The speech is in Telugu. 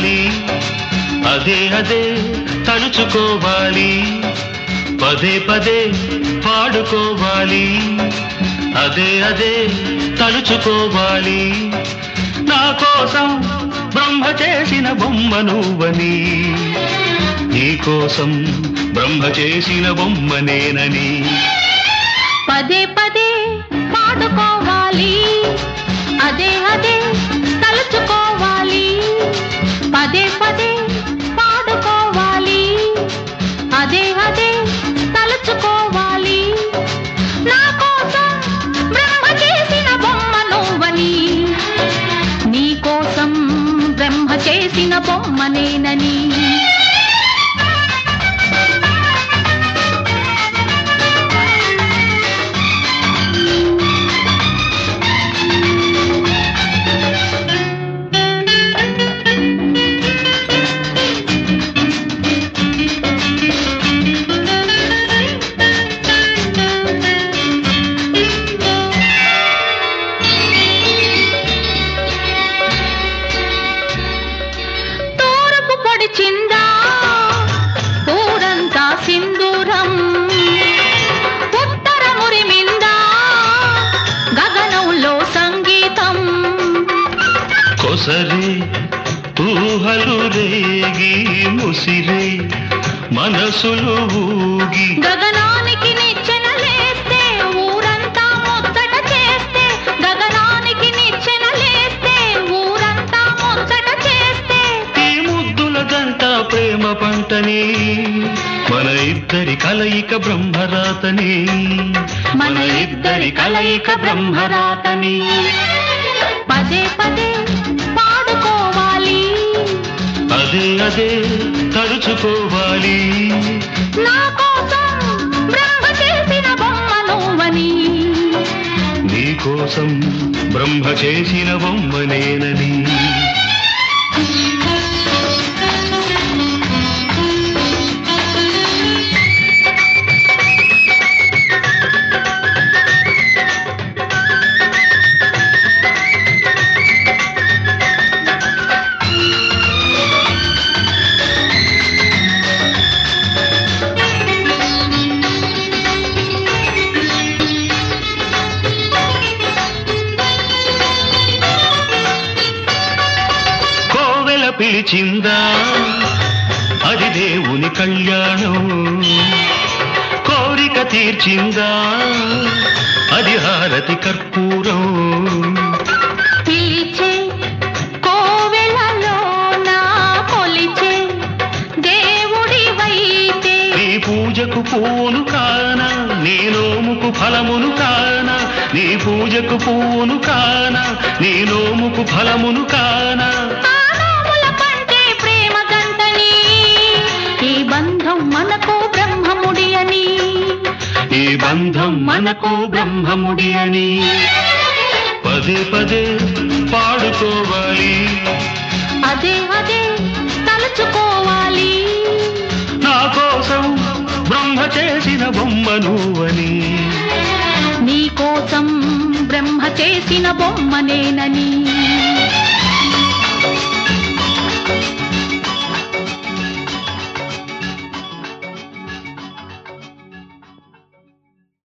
తలుచుకోవాలి అదే అదే తలుచుకోవాలి పదే పదే పాడుకోవాలి అదే అదే తలుచుకోవాలి నా కోసం బ్రహ్మ చేసిన బొమ్మ నువ్వని నీ కోసం బ్రహ్మ చేసిన బొమ్మ నేనని పదే పదే పాడుకోవాలి అదే అదే తలుచుకోవాలి పదే పదే పాడుకోవాలి అదే అదే తలుచుకోవాలి నా కోసం బ్రహ్మ చేసిన బొమ్మ నువ్వని నీ కోసం బ్రహ్మ చేసిన బొమ్మ నేనని తూర్పు పొడిచిందా ఊరంతా సింధూరం ఉత్తర మురిమిందా గగనంలో సంగీతం కొసరే ఊహలు రేగి ముసిరే మనసులు ఊగి గగనానికి నిచ్చెన లేస్తే ఊరంతా ముచ్చట చేస్తే గగనానికి నిచ్చెన లేస్తే ఊరంతా ముచ్చట చేస్తే ఈ ముద్దుల గంట ప్రేమ పంటని మన ఇద్దరి కలయిక బ్రహ్మరాతని మన ఇద్దరి కలయిక బ్రహ్మరాతని పదే పదే పాడుకోవాలి అదే అదే తలుచుకోవాలి నా కోసం బ్రహ్మ చేసిన బొమ్మ నువ్వని నీ కోసం బ్రహ్మ చేసిన బొమ్మ నేనని కోవెల పిలిచిందా అది దేవుని కళ్యాణం కోరిక తీర్చిందా అది హారతి కర్పూరం పిలిచే కోవెలలో నా కొలిచే దేవుడి వైతే నీ పూజకు పూను కానా నీ నోముకు ఫలమును కానా నీ పూజకు పూను కానా నీ నోముకు ఫలమును కానా ఆనోముల కంటే ప్రేమ గంటని ఈ బంధం మనకు బ్రహ్మముడి అని ఈ బంధం మనకు బ్రహ్మముడి అని పదే పదే పాడుకోవాలి అదే అదే తలుచుకోవాలి నా కోసం బ్రహ్మ చేసిన బొమ్మ నువ్వని నీ కోసం బ్రహ్మ చేసిన బొమ్మ నేనని